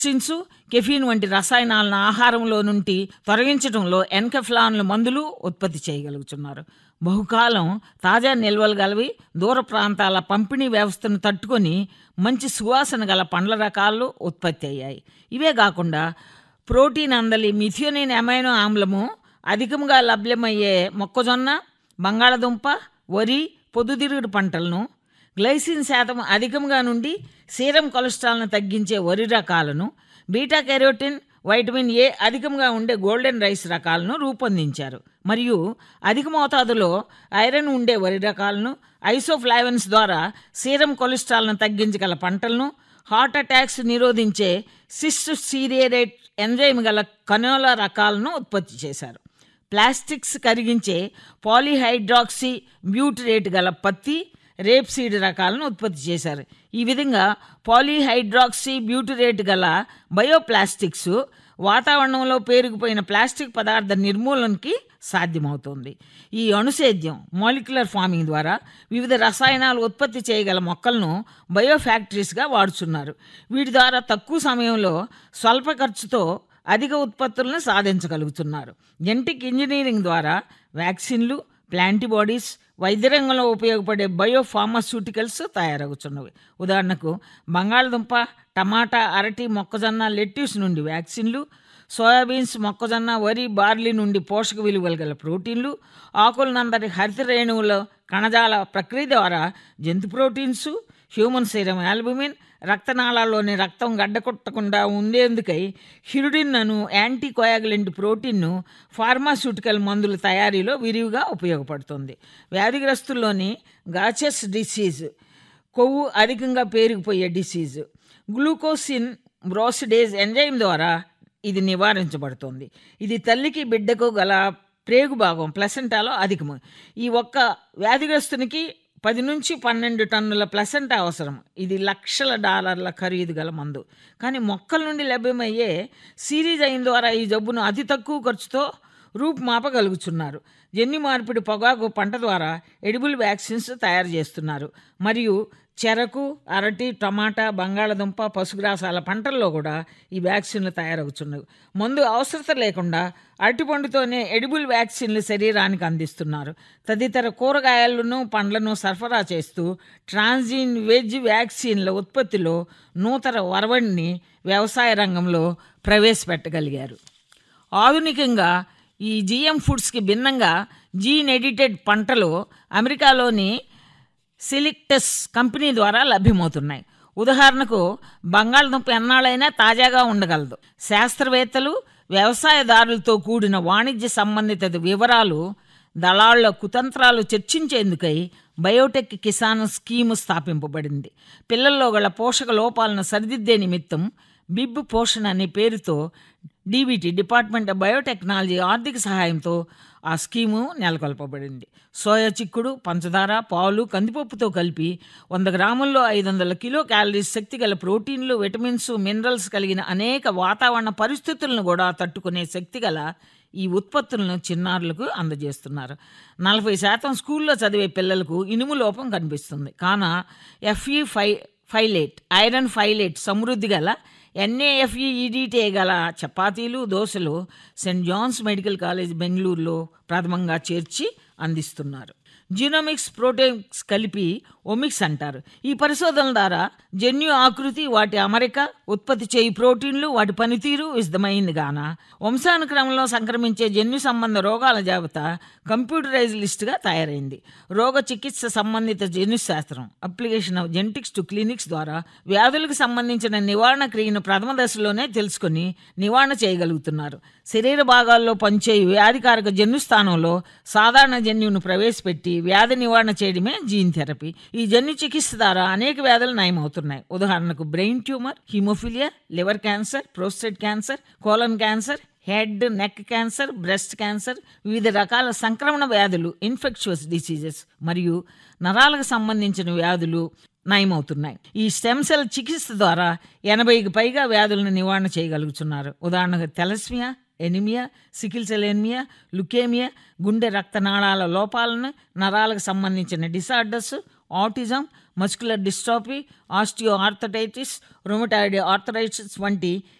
toxins caffeine వంటి రసాయనాలను ఆహారంలో నుండి తొలగించడంలో ఎన్కెఫ్లాన్ల మందులు ఉత్పత్తి చేయగలుగుతున్నారు బహుకాలం తాజా నిల్వలు గలవి దూర ప్రాంతాల పంపిణీ వ్యవస్థను తట్టుకొని మంచి సువాసన గల పండ్ల రకాలు ఉత్పత్తి అయ్యాయి ఇవే కాకుండా ప్రోటీన్ అందలి మిథియోనిన్ అమైనో ఆమ్లము అధికంగా లభ్యమయ్యే మొక్కజొన్న బంగాళదుంప వరి పొద్దుతిరుగుడు పంటలను గ్లైసిన్ శాతం అధికంగా నుండి సీరం కొలెస్ట్రాల్ను తగ్గించే వరి రకాలను బీటా కెరోటిన్ వైటమిన్ ఏ అధికంగా ఉండే గోల్డెన్ రైస్ రకాలను రూపొందించారు మరియు అధిక మోతాదులో ఐరన్ ఉండే వరి రకాలను ఐసోఫ్లావెన్స్ ద్వారా సీరం కొలెస్ట్రాల్ను తగ్గించగల పంటలను హార్ట్ అటాక్స్ నిరోధించే సిస్ట్ సీరియరేట్ ఎంజైమ్ గల కనోలా రకాలను ఉత్పత్తి చేశారు ప్లాస్టిక్స్ కరిగించే పాలీహైడ్రాక్సీ బ్యూటరేట్ గల పత్తి రేప్ సీడ్ రకాలను ఉత్పత్తి చేశారు ఈ విధంగా పాలీహైడ్రాక్సీ బ్యూటరేట్ గల బయోప్లాస్టిక్స్ వాతావరణంలో పేరుకుపోయిన ప్లాస్టిక్ పదార్థ నిర్మూలనకి సాధ్యమవుతుంది ఈ అణుసేద్యం మాలిక్యులర్ ఫార్మింగ్ ద్వారా వివిధ రసాయనాలు ఉత్పత్తి చేయగల మొక్కలను బయోఫ్యాక్టరీస్గా వాడుతున్నారు వీటి ద్వారా తక్కువ సమయంలో స్వల్ప ఖర్చుతో అధిక ఉత్పత్తులను సాధించగలుగుతున్నారు జెనెటిక్ ఇంజనీరింగ్ ద్వారా వ్యాక్సిన్లు ప్లాంటిబాడీస్ వైద్య రంగంలో ఉపయోగపడే బయోఫార్మాస్యూటికల్స్ తయారవుతున్నవి ఉదాహరణకు బంగాళదుంప టమాటా అరటి మొక్కజొన్న లెట్యూస్ నుండి వ్యాక్సిన్లు సోయాబీన్స్ మొక్కజొన్న వరి బార్లీ నుండి పోషక విలువలు గల ప్రోటీన్లు ఆకులనందరి హరిత రేణువుల కణజాల ప్రక్రియ ద్వారా జంతు ప్రోటీన్స్ హ్యూమన్ సీరం ఆల్బుమిన్ రక్తనాళాల్లోని రక్తం గడ్డకొట్టకుండా ఉండేందుకై హిరుడిన్ అను యాంటీ కోయాగులెంట్ ప్రోటీన్ను ఫార్మాస్యూటికల్ మందుల తయారీలో విరివిగా ఉపయోగపడుతుంది వ్యాధిగ్రస్తుల్లోని గాచెస్ డిసీజ్ కొవ్వు అధికంగా పేరుకుపోయే డిసీజ్ గ్లూకోసిన్ బ్రోసిడేజ్ ఎంజైమ్ ద్వారా ఇది నివారించబడుతుంది ఇది తల్లికి బిడ్డకు గల ప్రేగు భాగం ప్లసెంటాలో అధికము ఈ ఒక్క వ్యాధిగ్రస్తునికి పది నుంచి పన్నెండు టన్నుల ప్లసెంటా అవసరం ఇది లక్షల డాలర్ల ఖరీదు గల మందు కానీ మొక్కల నుండి లభ్యమయ్యే సిరీజ్ అయిన ద్వారా ఈ జబ్బును అతి తక్కువ ఖర్చుతో రూపుమాపగలుగుతున్నారు జన్యు మార్పిడి పొగాకు పంట ద్వారా ఎడిబుల్ వ్యాక్సిన్స్ తయారు చేస్తున్నారు మరియు చెరకు అరటి టమాటా బంగాళదుంప పసుగ్రాసాల పంటల్లో కూడా ఈ వ్యాక్సిన్లు తయారవుతున్నవి మందు అవసరత లేకుండా అరటిపండుతోనే ఎడిబుల్ వ్యాక్సిన్లు శరీరానికి అందిస్తున్నారు తదితర కూరగాయలను పండ్లను సరఫరా చేస్తూ ట్రాన్జీన్ వెజ్ వ్యాక్సిన్ల ఉత్పత్తిలో నూతన వరవడిని వ్యవసాయ రంగంలో ప్రవేశపెట్టగలిగారు ఆధునికంగా ఈ జిఎం ఫుడ్స్కి భిన్నంగా జీన్ ఎడిటెడ్ పంటలు అమెరికాలోని సిలిక్టస్ కంపెనీ ద్వారా లభ్యమవుతున్నాయి ఉదాహరణకు బంగాళదుంప ఎన్నాళ్ళైనా తాజాగా ఉండగలదు శాస్త్రవేత్తలు వ్యవసాయదారులతో కూడిన వాణిజ్య సంబంధిత వివరాలు దళాళ్ల కుతంత్రాలు చర్చించేందుకై బయోటెక్ కిసాన్ స్కీము స్థాపింపబడింది పిల్లల్లో గల పోషక లోపాలను సరిదిద్దే నిమిత్తం బిబ్ పోషణ అనే పేరుతో డీబీటీ డిపార్ట్మెంట్ ఆఫ్ బయోటెక్నాలజీ ఆర్థిక సహాయంతో ఆ స్కీము నెలకొల్పబడింది సోయా చిక్కుడు పంచదార పాలు కందిపప్పుతో కలిపి వంద గ్రాముల్లో ఐదు వందల కిలో క్యాలరీస్ శక్తి గల ప్రోటీన్లు విటమిన్స్ మినరల్స్ కలిగిన అనేక వాతావరణ పరిస్థితులను కూడా తట్టుకునే శక్తి గల ఈ ఉత్పత్తులను చిన్నారులకు అందజేస్తున్నారు నలభై శాతం స్కూల్లో చదివే పిల్లలకు ఇనుము లోపం కనిపిస్తుంది కాన ఎఫ్ఈ ఫై ఫైలేట్ ఐరన్ ఫైలేట్ సమృద్ధి గల ఎన్ఏఎఫ్ఈఈడిటే గల చపాతీలు దోశలు సెయింట్ జాన్స్ మెడికల్ కాలేజ్ బెంగళూరులో ప్రథమంగా చేర్చి అందిస్తున్నారు జీనోమిక్స్ ప్రోటీన్స్ కలిపి ఒమిక్స్ అంటారు ఈ పరిశోధనల ద్వారా జన్యు ఆకృతి వాటి అమరిక ఉత్పత్తి చేయి ప్రోటీన్లు వాటి పనితీరు విశదమైంది గాన వంశానుక్రమంలో సంక్రమించే జన్యు సంబంధ రోగాల జాబితా కంప్యూటరైజ్ లిస్టుగా తయారైంది రోగ చికిత్స సంబంధిత జన్యు శాస్త్రం application of genetics to clinics ద్వారా వ్యాధులకు సంబంధించిన నివారణ క్రియను ప్రథమ దశలోనే తెలుసుకొని నివారణ చేయగలుగుతున్నారు శరీర భాగాల్లో పనిచే వ్యాధికారక జన్యు స్థానంలో సాధారణ జన్యువును ప్రవేశపెట్టి వ్యాధి నివారణ చేయడమే జీన్ థెరపీ ఈ జన్యు చికిత్స ద్వారా అనేక వ్యాధులు నయమవుతున్నాయి ఉదాహరణకు brain tumour haemophilia liver cancer prostate cancer colon cancer head neck cancer breast cancer వివిధ రకాల సంక్రమణ వ్యాధులు ఇన్ఫెక్షువస్ డిసీజెస్ మరియు నరాలకు సంబంధించిన వ్యాధులు నయమవుతున్నాయి ఈ స్టెమ్ సెల్ చికిత్స ద్వారా ఎనభైకి పైగా వ్యాధులను నివారణ చేయగలుగుతున్నారు ఉదాహరణకు thalassaemia anaemia sickle cell anaemia leukaemia గుండె రక్తనాళాల లోపాలను నరాలకు సంబంధించిన disorders autism muscular dystrophy osteoarthritis rheumatoid arthritis వంటి